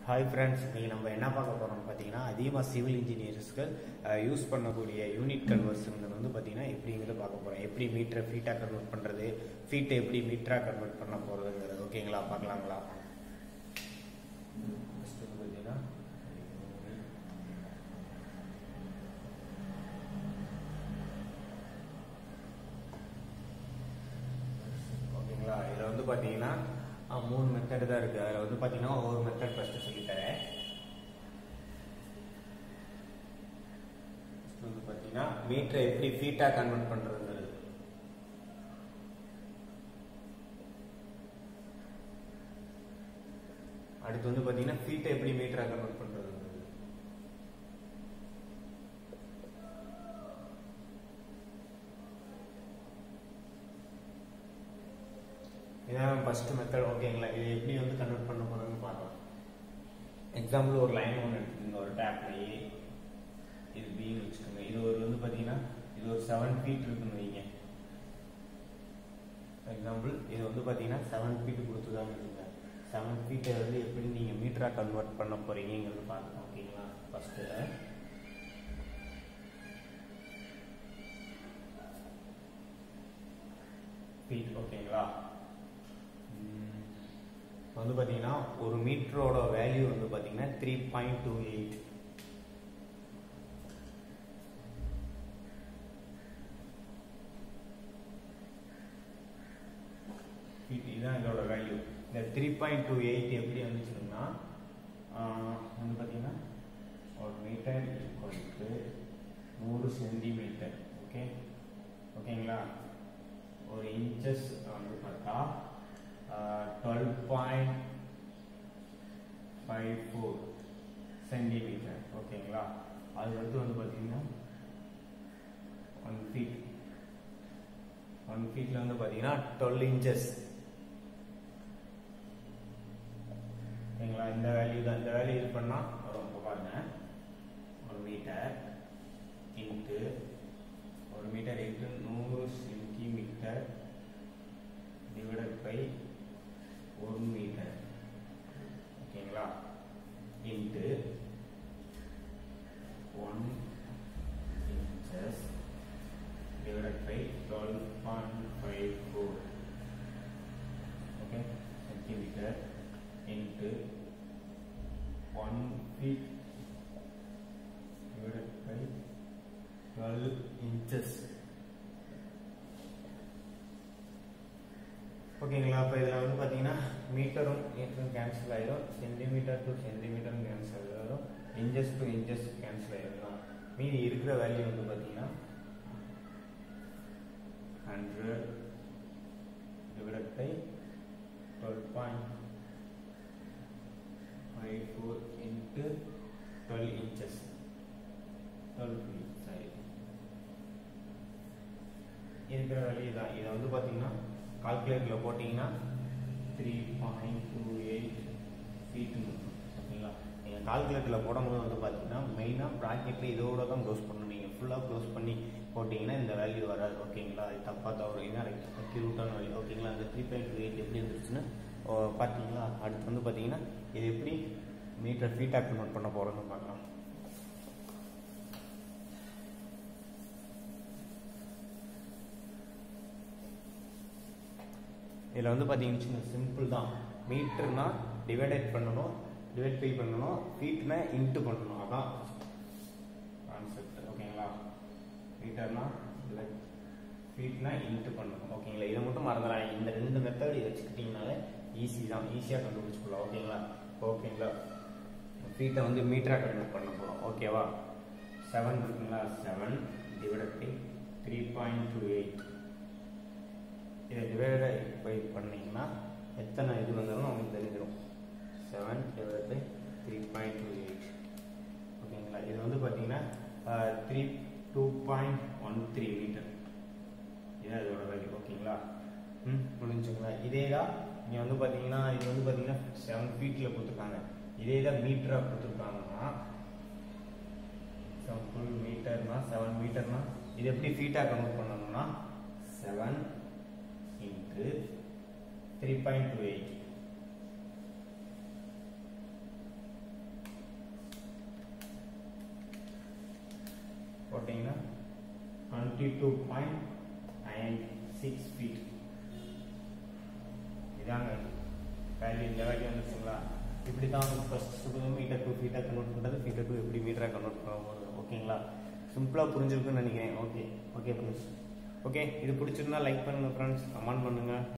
hi friends இன்றைக்கி நம்ம என்ன பார்க்க போகிறோம்னு பார்த்தீங்கன்னா அதிகமாக சிவில் இன்ஜினியர்ஸ்கள் யூஸ் பண்ணக்கூடிய யூனிட் கன்வர்ஷன்கள் வந்து பார்த்தீங்கன்னா எப்படிங்கிறத பார்க்க போகிறோம் எப்படி மீட்டரை ஃபீட்டாக கன்வெர்ட் பண்ணுறது ஃபீட்டை எப்படி மீட்டராக கன்வெர்ட் பண்ண போகிறதுங்கிறது ஓகேங்களா பார்க்கலாங்களா First வந்து பார்த்தீங்கன்னா ஓகேங்களா இதில் வந்து பார்த்தீங்கன்னா அஹ், மூணு மெத்தட் தான் இருக்குது அதில் வந்து பார்த்தீங்கன்னா ஒவ்வொரு மெத்தட் ஃபஸ்ட்டு சொல்லித்தரேன் First வந்து பார்த்தீங்கன்னா மீட்டரை எப்படி ஃபீட்டாக கன்வெர்ட் பண்ணுறதுங்கிறது அடுத்து வந்து பார்த்தீங்கன்னா ஃபீட்டை எப்படி மீட்டராக கன்வெர்ட் பண்ணுறதுங்கிறது இதான் ஃபர்ஸ்ட் மெத்தட் ஓகேங்களா இது எப்படி வந்து கன்வெர்ட் பண்ண போறோம்னு பார்க்கலாம் எக்ஸாம்பிள் ஒரு லைன் ஒன்று எடுத்துக்கோங்க ஒரு டேப்லயே இது பின்னு வச்சுக்கோங்க இது ஒரு வந்து பார்த்தீங்கன்னா இது ஒரு செவன் ஃபீட் இருக்குன்னு வைங்க எக்ஸாம்பிள் இது வந்து பார்த்தீங்கன்னா செவன் ஃபீட் கொடுத்துதாங்க இருக்குங்க செவன் ஃபீட்டை வந்து எப்படி நீங்கள் மீட்டராக கன்வெர்ட் பண்ண போறீங்கிறது பார்க்கலாம் ஓகேங்களா ஃபர்ஸ்ட்டு ஃபீட் ஓகேங்களா ம், இப்ப வந்து பார்த்தீங்கன்னா ஒரு மீட்டரோட வேல்யூ வந்து பார்த்தீங்கன்னா three point two eight feet இதுதான் இதோட வேல்யூ இந்த த்ரீ பாயிண்ட் டூ எயிட் எப்படி வந்துச்சுன்னா ஆஹ், வந்து பார்த்தீங்கன்னா ஒரு மீட்டர் ஈக்குவலுக்கு நூறு சென்டிமீட்டர் ஓகே ஓகேங்களா ஒரு இன்ச்சஸ் வந்து பார்த்தா twelve point five four centimetre ஓகேங்களா அது வந்து வந்து பார்த்தீங்கன்னா ஒன் ஃபீட் ஒன் ஃபீட்டில் வந்து பார்த்தீங்கன்னா டுவெல் இன்ச்சஸ் ஓகேங்களா இந்த வேல்யூ தான் இந்த வேல்யூ இது பண்ணால் ரொம்ப பாருங்க ஒரு மீட்டர் இன்ட்டு ஒரு மீட்டர் இன்ட்டு நூறு சென்டிமீட்டர் டிவைடட் பை ஒரு மீட்டர் ஓகேங்களா into one inches divided by twelve point five four okay centimetre into one feet divided by 12 inches ஓகேங்களா அப்போ இதில் வந்து பார்த்தீங்கன்னா மீட்டரும் மீட்டரும் கேன்சல் ஆயிடும் சென்டிமீட்டர் டு சென்டிமீட்டரும் கேன்சல் ஆயிடும் இன்ச்சஸ் டு இன்ச்சஸ் கேன்சல் ஆயிடும் மீதி இருக்கிற வேல்யூ வந்து பார்த்தீங்கன்னா hundred divided by twelve point five four into twelve inches twelve feet sorry இருக்கிற வேல்யூ தான் இதை வந்து பார்த்தீங்கன்னா கால்குலேட்டரில் போட்டிங்கன்னா த்ரீ பாயிண்ட் டூ எயிட் ஃபீட்டுன்னு இருக்கும் ஓகேங்களா நீங்கள் கால்குலேட்டரில் போடும்போது வந்து பார்த்தீங்கன்னா மெயினாக ப்ராக்கெட்டில் இதோட தான் க்ளோஸ் பண்ணணும் நீங்கள் ஃபுல்லாக க்ளோஸ் பண்ணி போட்டிங்கன்னா இந்த வேல்யூ வராது ஓகேங்களா அது தப்பாக தவறு இதான் அக்யூரூட்டான வேல்யூ ஓகேங்களா அந்த த்ரீ பாயிண்ட் டூ எயிட் எப்படி இருந்துச்சுன்னு ஓ, பார்த்தீங்களா அடுத்து வந்து பார்த்தீங்கன்னா இது எப்படி மீட்டர் ஃபீட்டாக கன்வெர்ட் பண்ண போகிறோம்னு பார்க்கலாம் இதில் வந்து பார்த்தீங்கன்னா சிம்பிள் தான் மீட்டர்னா டிவைடட் பண்ணணும் டிவைட் பை பண்ணணும் ஃபீட்னா இன்ட்டு பண்ணணும் அதான் கான்செப்ட் ஓகேங்களா மீட்டர்னா டிவைட் ஃபீட்னா இன்ட்டு பண்ணணும் ஓகேங்களா இதை மட்டும் மறந்துடாங்க இந்த ரெண்டு மெத்தட் இதை வச்சுக்கிட்டிங்கனாலே ஈஸி தான் ஈஸியாக கண்டுபிடிச்சிக்கலாம் ஓகேங்களா ஓகேங்களா ஃபீட்டை வந்து மீட்டராக கன்வெர்ட் பண்ண போகிறோம் ஓகேவா செவன் இருக்குங்களா seven divided by three point two eight இதை டிவைடட் பை பண்ணீங்கன்னா எத்தனை இது வந்தாலும் நமக்கு தெரிஞ்சிடும் seven divide by three point two eight ஓகேங்களா இது வந்து பார்த்தீங்கன்னா three two point one three metre இதான் இதோட வேல்யூ ஓகேங்களா ம் புரிஞ்சுங்களா இதே தான் நீங்கள் வந்து பார்த்தீங்கன்னா இது வந்து பார்த்தீங்கன்னா செவன் ஃபீட்டில் கொடுத்துருக்காங்க இதே தான் மீட்டராக கொடுத்துருக்காங்கன்னா ஃபுல் மீட்டர்னா செவன் மீட்டர்னா இது எப்படி ஃபீட்டாக கன்வெர்ட் பண்ணணும்னா seven into three point two eight போட்டிங்கன்னா twenty two point nine six feet இதாங்க வேல்யூ இந்த வேல்யூ வந்துச்சுங்களா இப்படி தான் வந்து ஃபஸ்ட் மீட்டர் டூ ஃபீட்டாக கன்வெர்ட் பண்ணுறது ஃபீட்டர் டூ எப்படி மீட்டராக கன்வெர்ட் பண்ண போகுது ஓகேங்களா சிம்பிளாக புரிஞ்சிருக்குன்னு நினைக்கிறேன் ஓகே ஓகே ஃப்ரெண்ட்ஸ் ஓகே இது பிடிச்சிருந்தா லைக் பண்ணுங்கள் ஃப்ரெண்ட்ஸ் கமெண்ட் பண்ணுங்கள்